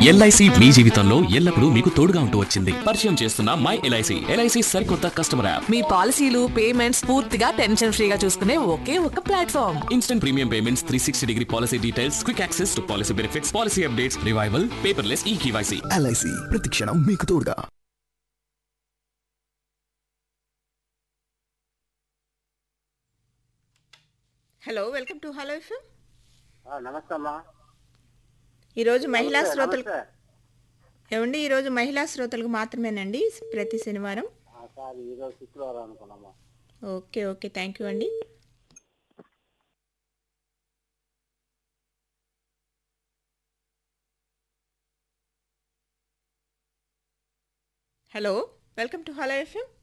LIC మీ జీవితంలో ఎల్లప్పుడూ మీకు తోడుగా ఉంటూ వచ్చింది పరిచయం చేస్తున్న మై ఎల్ఐసి ఎల్ఐసి సరికొత్త కస్టమర్ యాప్ మీ పాలసీలు పేమెంట్స్ పూర్తిగా టెన్షన్ ఫ్రీగా చూసుకునే ఒకే ఒక platform instant premium payments three sixty degree policy details quick access to policy benefits policy updates revival paperless E KYC LIC ప్రతిక్షణం మీకు తోడుగా hello welcome to hello FM ఆ, నమస్తే అమ్మా ఈరోజు మహిళా నమస్తే, శ్రోతలకు నమస్తే. ఏమండి ఈరోజు మహిళా శ్రోతలకు మాత్రమేనండి ప్రతి శనివారం ఆ, సార్ ఈరోజు శుక్రవారం అనుకున్నామా ఓకే ఓకే థ్యాంక్ యూ అండి hello welcome to hello FM